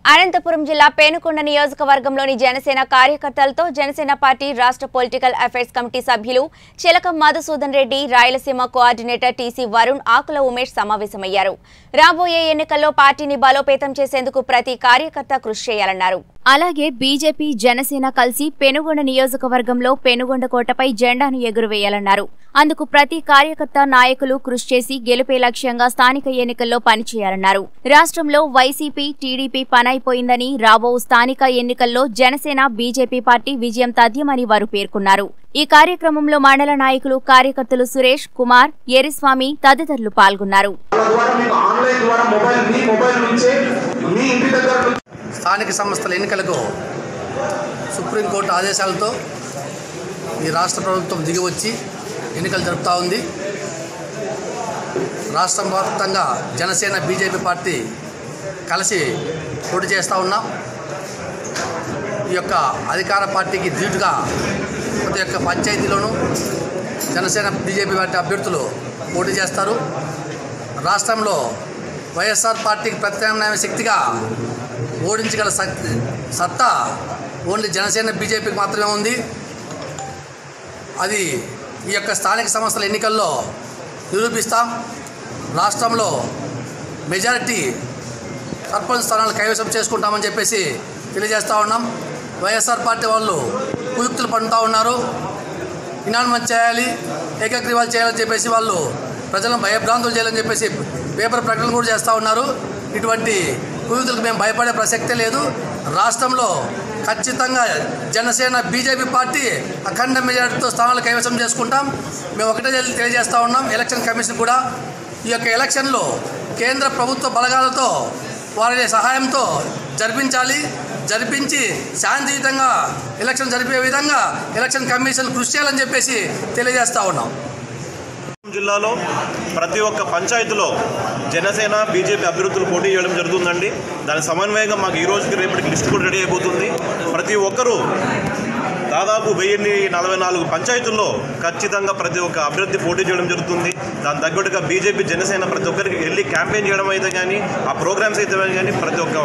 అనంతపురం జిల్లా పేనుకొండ నియోజకవర్గంలోని జనసేన కార్యకర్తలతో జనసేన పార్టీ రాష్ట్ర పొలిటికల్ అఫైర్స్ కమిటీ సభ్యులు చిలక మధుసూదన్ రెడ్డి రాయలసీమ కోఆర్డినేటర్ టీసీ వరుణ్ ఆకుల ఉమేష్ సమావేశమయ్యారు రాబోయే ఎన్నికల్లో పార్టీని బలోపేతం చేసేందుకు ప్రతి కార్యకర్త కృషి చేయాలన్నారు అలాగే బీజేపీ జనసేన కలిసి పెనుగొండ నియోజకవర్గంలో పెనుగొండ కోటపై జెండాను ఎగురవేయాలన్నారు అందుకు ప్రతి కార్యకర్త నాయకులు కృషి చేసి గెలుపే లక్ష్యంగా స్థానిక ఎన్నికల్లో పనిచేయాలన్నారు రాష్ట్రంలో వైసీపీ టీడీపీ పనైపోయిందని రాబో స్థానిక ఎన్నికల్లో జనసేన బీజేపీ పార్టీ విజయం తథ్యమని వారు పేర్కొన్నారు ఈ కార్యక్రమంలో మండల నాయకులు కార్యకర్తలు సురేష్ కుమార్ ఎరిస్వామి తదితరులు పాల్గొన్నారు వాళ్ళ ద్వారా మీకు ఆన్లైన్ ద్వారా మొబైల్ మీ మొబైల్ నుంచే మీ ఇంటి దగ్గర నుంచి స్థానిక సంస్థల ఎన్నికలకు సుప్రీంకోర్టు ఆదేశాలతో ఈ రాష్ట్ర ప్రభుత్వం దిగివచ్చి ఎన్నికలు జరుపుతూ ఉంది రాష్ట్ర వ్యాప్తంగా జనసేన బీజేపీ పార్టీ కలిసి పోటీ చేస్తూ ఉన్నాం ఈ యొక్క అధికార పార్టీకి ధీటుగా ప్రతి ఒక్క పంచాయతీలోనూ జనసేన బీజేపీ పార్టీ అభ్యర్థులు పోటీ చేస్తారు రాష్ట్రంలో వైఎస్ఆర్ పార్టీకి ప్రత్యామ్నాయ శక్తిగా ఓడించగల శక్తి సత్తా ఓన్లీ జనసేన బీజేపీకి మాత్రమే ఉంది అది ఈ యొక్క స్థానిక సంస్థల ఎన్నికల్లో నిరూపిస్తాం రాష్ట్రంలో మెజారిటీ సర్పంచ్ స్థానాలు కైవసం చేసుకుంటామని చెప్పేసి తెలియజేస్తూ ఉన్నాం వైఎస్ఆర్ పార్టీ వాళ్ళు కుయుక్తులు పడుతూ ఉన్నారు ఇనాన్మెంట్ చేయాలి ఏకగ్రీవాలు చేయాలని చెప్పేసి వాళ్ళు ప్రజలను భయభ్రాంతులు చేయాలని చెప్పేసి పేపర్ ప్రకటన కూడా చేస్తూ ఉన్నారు ఇటువంటి కుయుక్తులకు మేము భయపడే ప్రసక్తే లేదు రాష్ట్రంలో ఖచ్చితంగా జనసేన బీజేపీ పార్టీ అఖండ మెజారిటీతో స్థానాలు కైవసం చేసుకుంటాం మేము ఒకటే తెలి- తెలియజేస్తూ ఉన్నాం ఎలక్షన్ కమిషన్ కూడా ఈ యొక్క ఎలక్షన్లో కేంద్ర ప్రభుత్వ బలగాలతో వారి సహాయంతో జరిపించాలి జరిపించి శాంతియుతంగా ఎలక్షన్ జరిపే విధంగా ఎలక్షన్ కమిషన్ కృషి చేయాలని చెప్పేసి తెలియజేస్తా ఉన్నాం జిల్లాలో ప్రతి ఒక్క పంచాయతీలో జనసేన బీజేపీ అభ్యర్థులు పోటీ చేయడం జరుగుతుందండి దాని సమన్వయంగా మాకు ఈ రోజుకి రేపటికి లిస్ట్ కూడా రెడీ అయిపోతుంది ప్రతి ఒక్కరూ దాదాపు వెయ్యిన్ని నలభై నాలుగు పంచాయతీల్లో ఖచ్చితంగా ప్రతి ఒక్క అభ్యర్థి పోటీ చేయడం జరుగుతుంది దాని తగ్గట్టుగా బీజేపీ జనసేన ప్రతి ఒక్కరికి వెళ్ళి క్యాంపెయిన్ చేయడం అయితే కానీ ఆ ప్రోగ్రామ్స్ అయితే కానీ ప్రతి ఒక్క